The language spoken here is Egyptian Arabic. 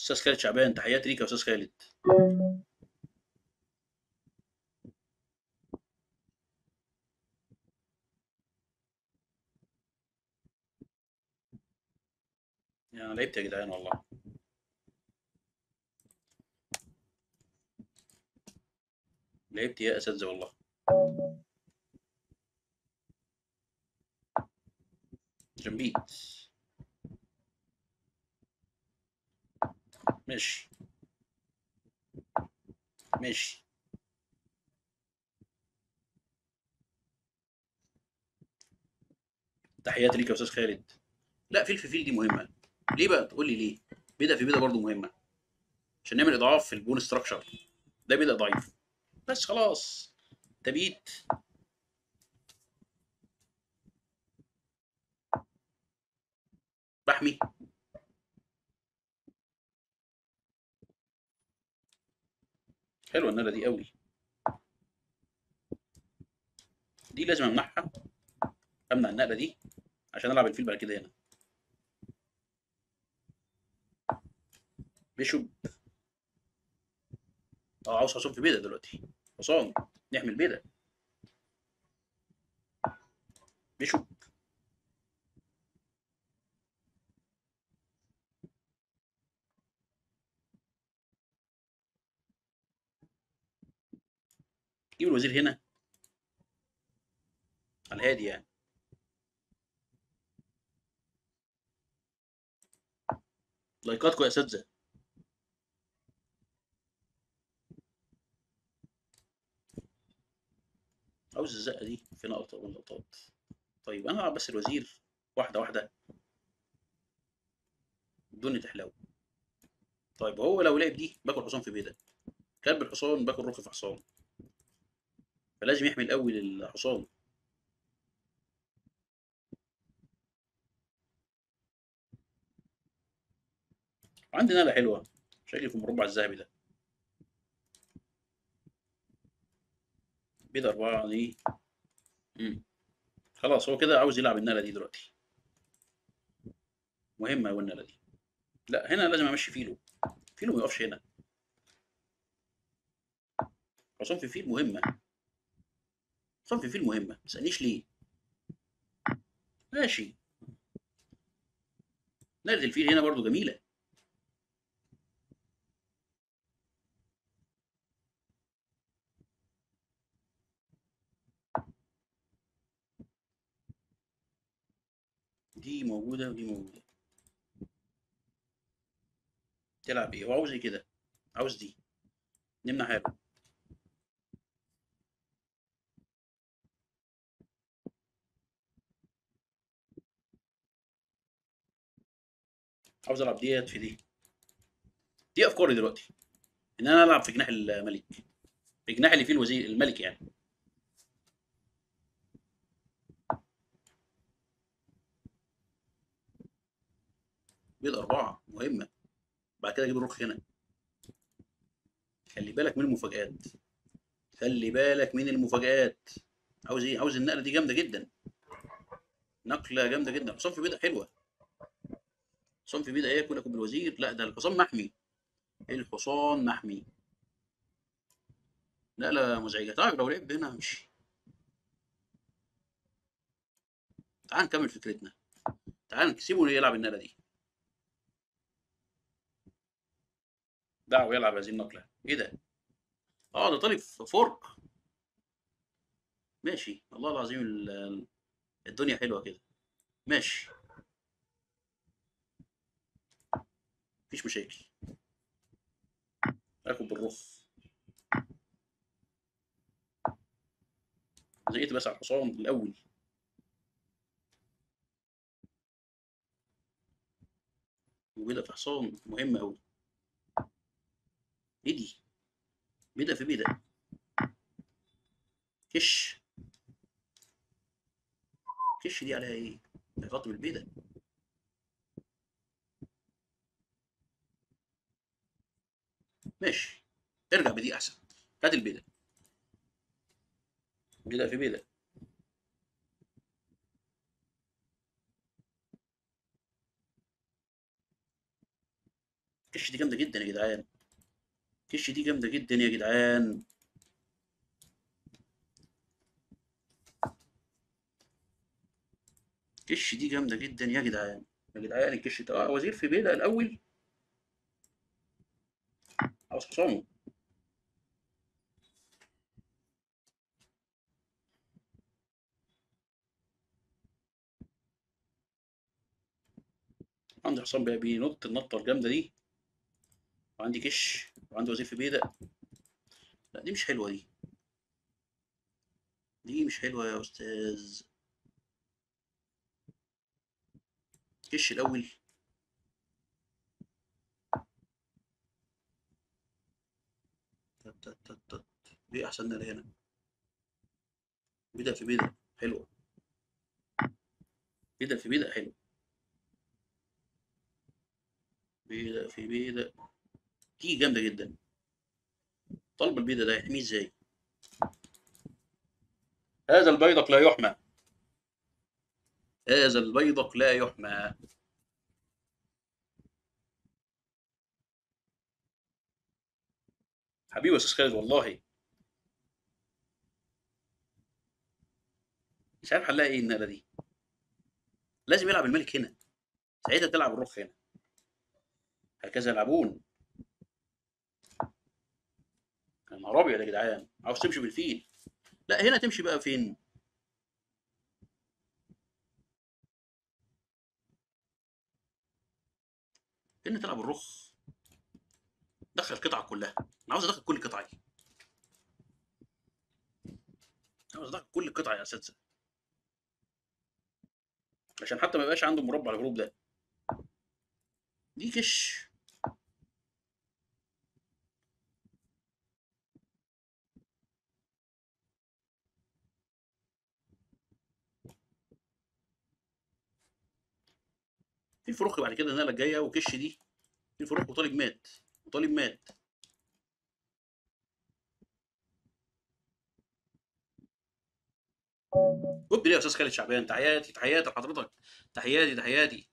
استاذ خالد شعبان تحياتي ليك يا استاذ خالد يعني لعبت يا جدعان والله لعبت يا اساتذه والله جنبيت ماشي ماشي تحياتي ليك يا استاذ خالد لا فيل في فيل دي مهمه ليه بقى تقول لي ليه بدا في بدا برضه مهمه عشان نعمل اضعاف في البون ستراكشر ده بدا ضعيف بس خلاص تبيت بحمي حلوه النقله دي قوي دي لازم امنعها امنع النقله دي عشان العب الفيل بعد كده هنا بيشوب اه عاوز حصان في بيضه دلوقتي حصان نعمل بيضه بيشوب جيب الوزير هنا على الهادي يعني لايكاتكم يا اساتذه عاوز الزقه دي في نقطه من لقطات طيب انا هلعب بس الوزير واحده واحده الدنيا تحلو طيب هو لو لعب دي باكل حصان في بيدك كلب الحصان باكل رخ في حصان فلازم يحمي الاول الحصان عندي نقله حلوه شكلي في المربع الذهبي ده بيض أربعة دي مم. خلاص هو كده عاوز يلعب النقلة دي دلوقتي مهمة أوي النقلة دي لا هنا لازم أمشي فيلو فيلو ما يقفش هنا حصان في فيل مهمة حصان في فيل مهمة ما تسألنيش ليه ماشي نقلة الفيل هنا برضو جميلة دي موجودة ودي موجودة تلعب ايه هو عاوز ايه كده عاوز دي نمنع حاله عاوز العب ديت في دي دي افكاري دلوقتي ان انا العب في جناح الملك في جناح اللي فيه الوزير الملك يعني بيض أربعة مهمة بعد كده أجيب الرخ هنا خلي بالك من المفاجآت خلي بالك من المفاجآت عاوز إيه؟ عاوز النقلة دي جامدة جدا نقلة جامدة جدا حصان في بيضة حلوة حصان في بيضة ياكل ياكل بالوزير لا ده الحصان محمي الحصان محمي نقلة مزعجة طيب لو لعب هنا مش تعال نكمل فكرتنا تعال نسيبه يلعب النقلة دي دعوه يلعب هذه النقلة ايه ده؟ اه ده طالب فورك ماشي والله العظيم ال- الدنيا حلوة كده ماشي مفيش مشاكل اخد بالرخ زقيت بس على الحصان الاول وبدا في حصان مهم قوي ايه دي بدا في بدا كش كش دي عليها ايه هيغطي بالبيضة ماشي ارجع بدي احسن هات البيضة بيضة في بيضة كش دي جامده جدا يا جدعان كش دي جامده جدا يا جدعان كش دي جامده جدا يا جدعان يا جدعان الكش ده آه، وزير في بيدا الاول عاوز حصانه عندي حصان بقى بينط النطه الجامده دي وعندي كش وعندي وزير في بيدا لا دي مش حلوه دي دي مش حلوه يا استاذ كش الاول تت تت تت تت. ايه احسن نقله هنا بيدا في بيدا حلوه بيدا في بيدا حلو بيدا في بيدا دي جامده جدا طلب البيدا ده يحميه ازاي هذا البيدق لا يحمى هذا البيدق لا يحمى حبيبي يا استاذ خالد والله مش عارف حلها ايه النقله دي لازم يلعب الملك هنا ساعتها تلعب الرخ هنا هكذا يلعبون يا نهار ابيض يا جدعان عاوز تمشي بالفيل لا هنا تمشي بقى فين هنا تلعب الرخ دخل القطعه كلها انا عاوز ادخل كل قطعه دي عاوز ادخل كل القطع يا اساتذه عشان حتى ما يبقاش عنده مربع الهروب ده دي كش في فروخ بعد كده النقله الجايه وكش دي في فروخ وطالب مات وطالب مات قول لي يا استاذ خالد شعبان تحياتي تحياتي لحضرتك تحياتي تحياتي